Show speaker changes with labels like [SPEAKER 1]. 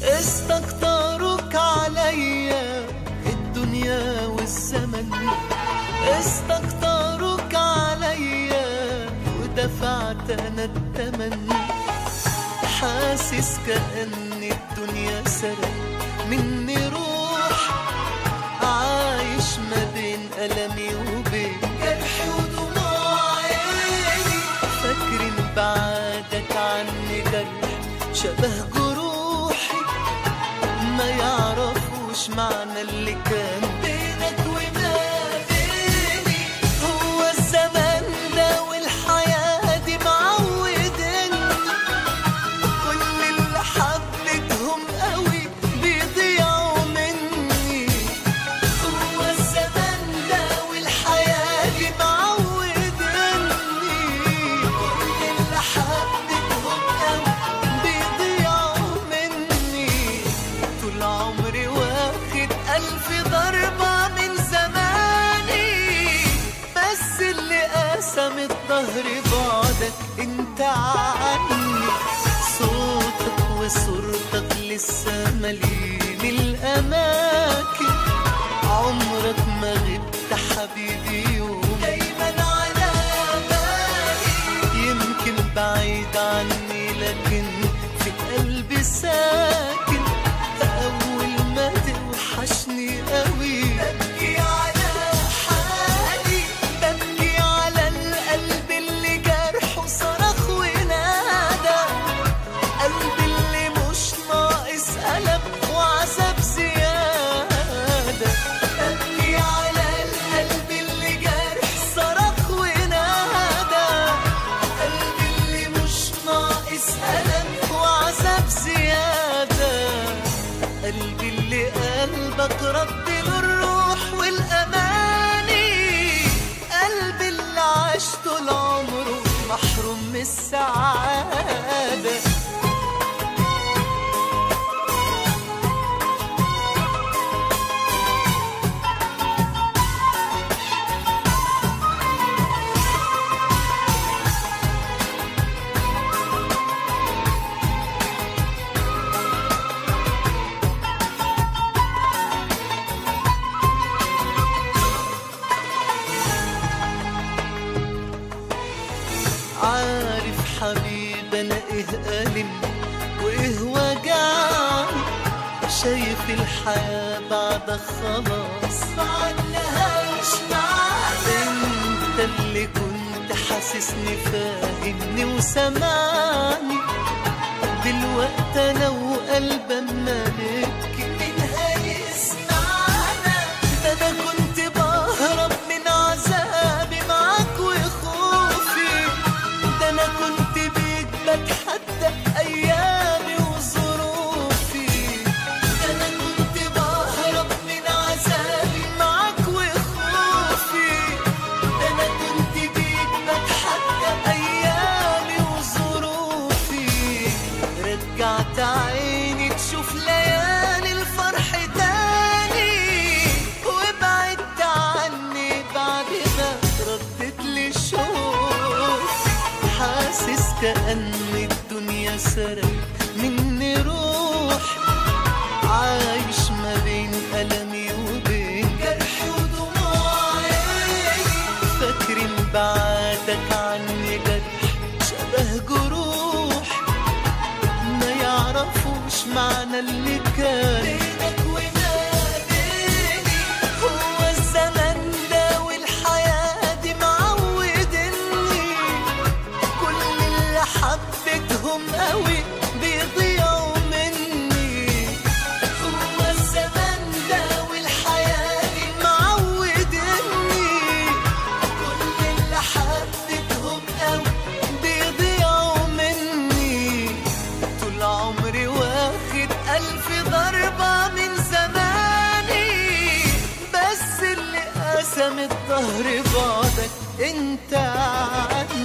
[SPEAKER 1] استكترك عليا الدنيا والزمن استكترك عليا ودفعت انا الثمن حاسس كأن الدنيا سرق مني روح عايش ما بين ألمي وبين جرحي ودموع عيني فاكر بعدك عني جرح شبه جروحي ما يعرفوش معنى اللي كان بينك وما بيني هو الزمن ده والحياة دي معودني كل اللي حبيتهم قوي بيضيعوا مني هو الزمن ده والحياة دي معودني كل اللي حبيتهم قوي بيضيعوا مني طول عمري واخد ألف ضربة من زماني بس اللي قسم الظهر بعدك انت عني صوتك وصورتك لسه مليين الأماكن عمرك ما غبت حبيبي يوم دايما على بالي يمكن بعيد عني لكن في قلبي ساكن أول ما توحشني قوي ببكي على حالي ببكي على القلب اللي جرحه صرخ ونادى قلبي اللي مش ناقص ألم وعذاب زيادة ببكي على القلب اللي جرح صرخ ونادى قلبي اللي مش ناقص ألم وعذاب زيادة قلبي اللي قلبك رد له الروح والأماني قلبي اللي عاش طول عمره محروم من السعادة عارف حبيب انا ايه ألم وايه وجعني شايف الحياة بعدك خلاص معلهاش معنى انت اللي كنت حاسسني فاهمني وسمعني دلوقتي انا وقلب اما نبكي مين هيسمعنا ده انا كنت بهرب من عذابي معاك وخوفي ده انا كنت بيك بتحدى ايامي وظروفي ده انا كنت بهرب من عذابي معاك وخوفي ده انا كنت بيك بتحدى ايامي وظروفي رجعت عيني تشوف ليالي الفرح تاني وبعدت عني بعد ما ردت لي شوف حاسس كأن الدنيا سرق مني روح عايش ما بين ألمي وبين جرحي ودموعي فاكرين بعدك عني جرح شبه جروح ما يعرفوش معنى اللي كان بينك وما بيني هو الزمن ده والحياة دي معودني كل اللي حبيتهم قوي بيضيعوا مني هو الزمن ده والحياة دي معودني كل اللي حبيتهم قوي بيضيعوا مني طول عمري واخد ألف ضربة من زماني بس اللي قسم الظهر بعدك انت عني